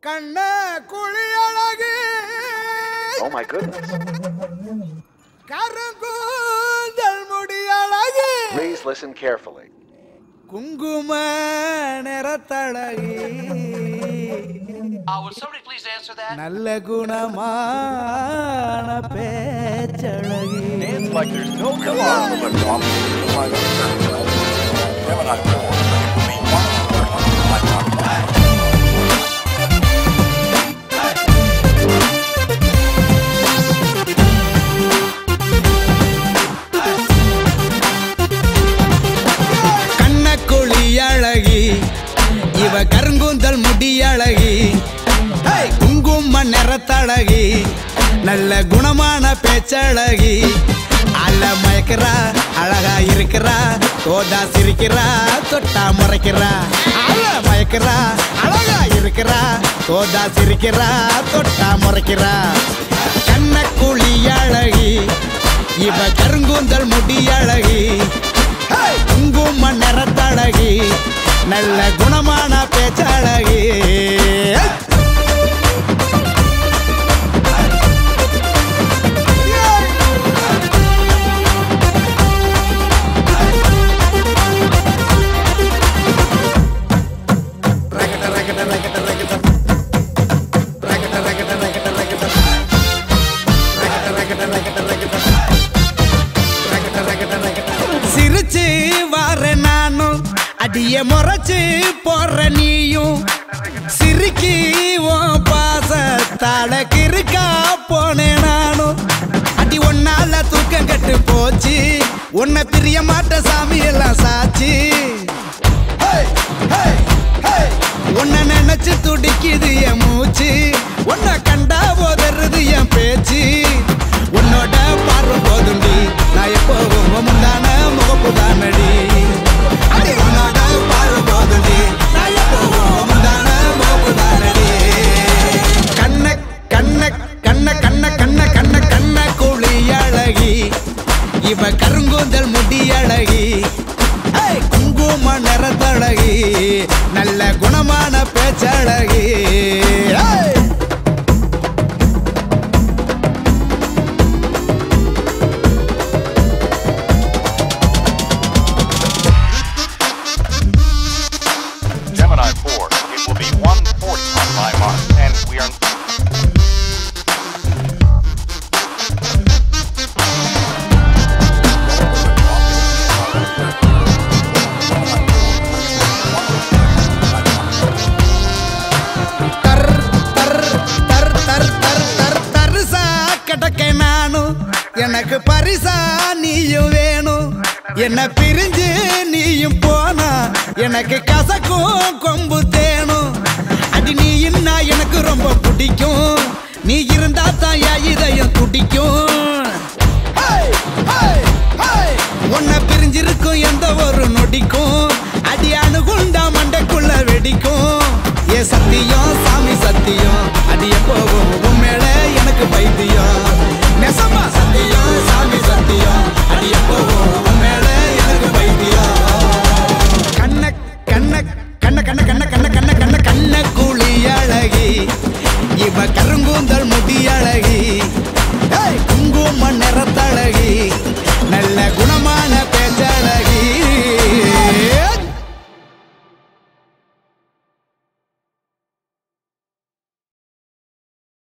கண்ண குழி அழகு Oh my goodness. கருங்கூந்தல் முடி அழகு Please listen carefully. குங்கும நிறத்தழகு Uh, would somebody please answer that? நல்ல குணமான பேச்சழகு Dance like there's no tomorrow. கண்ணக்குழி அழகி இவ கருங்குந்தல் முடி அழகி ஹேய், குங்கும நிறத்தழகி நல்ல குணமான பேச்சழகி அல மயக்கிறா அழகா இருக்கிறா தோதா சிரிக்கிறா தொட்டா முறைக்கிறா அல மயக்கிறா அழகா இருக்கிறா தோதா சிரிக்கிறா தொட்டா முறைக்கிறா கண்ணக்குழி அழகி இவ கருங்குந்தல் முடி அழகி ஹேய், குங்கும நிறத்தழகி நல்ல குணமான பேச்சழகி சிரிச்சு வர நானும் அடிய முறைச்சு போற நீயும் சிரிக்கி உன் பாசத்தால கிறுக்கா போனேன் நானும் அடி ஒன்னால தூக்கம் கட்டு போச்சு உன்னை பிரிய மாட்ட சாமி எல்லாம் சாட்சி ஹேய், ஹேய், ஹேய். உன்னை நினைச்சு துடிக்குது என் மூச்சு உன்னை கண்டா போதறது என் பேச்சு உன்னோட பார்வை போதுண்டி நான் எப்போவும் முந்தான முகப்பு தானடி அடி உன்னோட பார்வை போதுண்டி நான் எப்போவும் முந்தான முகப்பு தானடி கண்ண கண்ண கண்ண கண்ண கண்ண கண்ண கண்ண குழி அழகி இவ கருங்கூந்தல் முடி அழகி ஏய், குங்கும நிறத்தழகி நல்ல குணமான பேச்சழகி ஏய். Gemini 4, it will be 140 on my mark, and we are... தர் தர் தர் தர் தர் தர் தரிசா கிடக்க நானும் எனக்கு பரிசா நீயும் வேணும் என்ன பிரிஞ்சு நீயும் போனா எனக்கு கசக்கும் கொம்பு தேனும் அடி நீ இன்னா எனக்கு ரொம்ப பிடிக்கும் நீ இருந்தா தான் என் இதயம் துடிக்கும் ஹேய், ஹேய், ஹேய். உன்னை பிரிஞ்சிருக்கும் எந்த ஒரு நொடிக்கும் அடி அணுகுண்டா மண்டைக்குள்ள வெடிக்கும் ஏ சத்தியம் சாமி சத்தியம் அடி எப்போவும் உன் மேல எனக்கு பைத்தியம் நெசமா சத்தியம் சாமி சத்தியம் அடி எப்போவும்